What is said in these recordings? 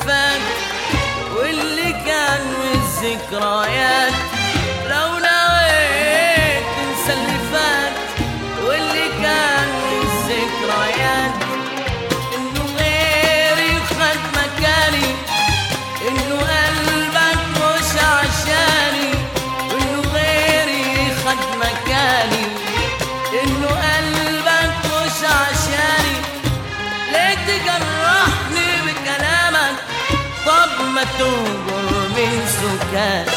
فات واللي كان والذكريات لو نويت تنسى اللي فات واللي كان والذكريات انه غيري خد مكاني انه قلبك مش عشاني انه غيري خد مكاني انه قلبك مش عشاني ليه تجرحني بكلامك طب ما تنجر من سكات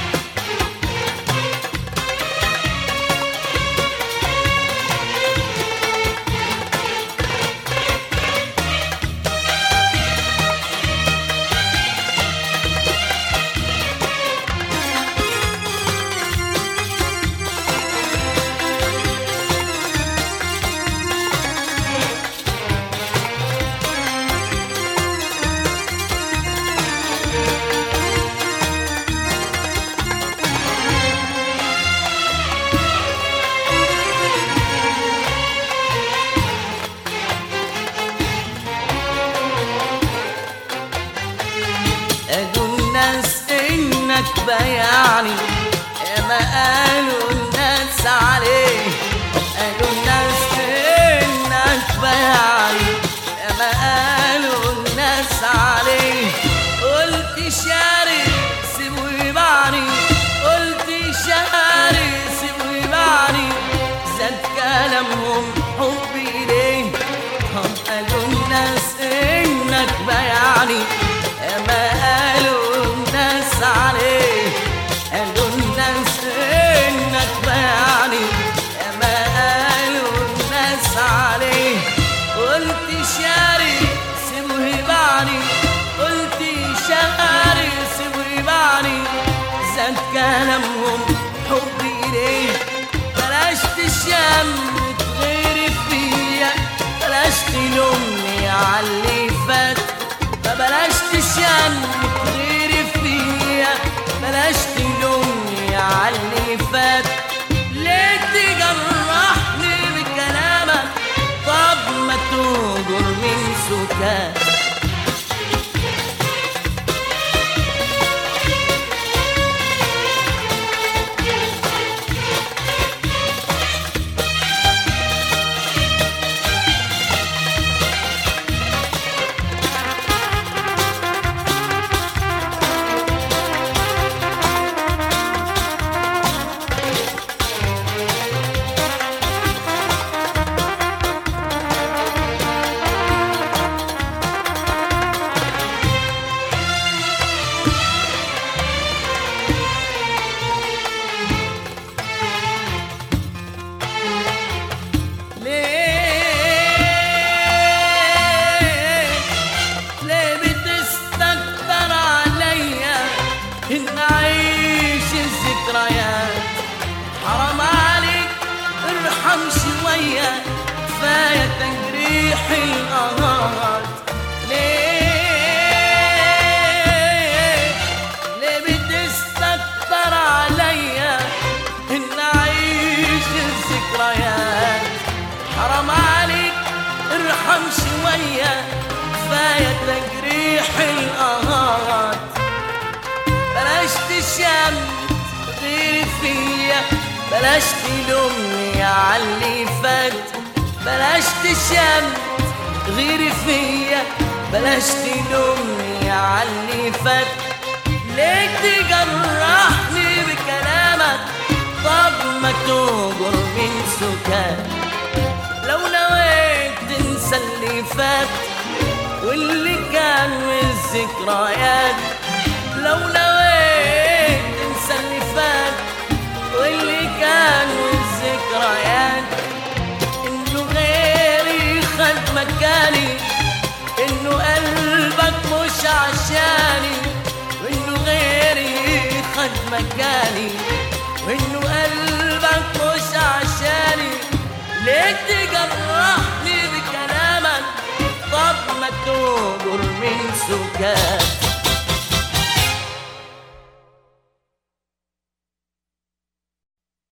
قالوا الناس انك بيعني يا ما قالوا الناس عليه قالوا الناس انك بيعني يا ما قالوا الناس عليه قلت شاري سيبوا يبعني قلت شاري سيبوا يبعني زاد كلامهم حبي ليه طب قالوا الناس انك بيعني يا ما قالوا الناس عليه قالوا الناس انك بيعني يا ما قالوا الناس عليه قلت شاري سيبوا يبعني قلت شاري سيبوا يبعني زاد كلامهم حبي ليه بلاش تشم تغيري فيا بلاش تلومني على اللي فات فبلاش تشم تغيري فيا بلاش تلومني على اللي فات ليه تجرحني بكلامك طب ما تهجر من سكات ليه ليه بتستكتر عليا ان اعيش الذكريات حرام عليك ارحم شوية كفاية تجريح القهار ليه ليه بتستكتر عليا ان اعيش الذكريات حرام عليك ارحم شوية كفاية تجريح القهار بلاش تشم غير فيا بلاش تلومني على اللي فات بلاش تشم غير فيا بلاش تلومني على اللي فات ليه تجرحني بكلامك طب ما تهجر من سكات لو نويت تنسى اللي فات واللي كان والذكريات لو نويت تنسى اللي فات واللي كان والذكريات انه غيري خد مكاني انه قلبك مش عشاني وانه غيري خد مكاني وانه قلبك مش عشاني ليه تجرحني بكلامك طب ما تهجر من سكات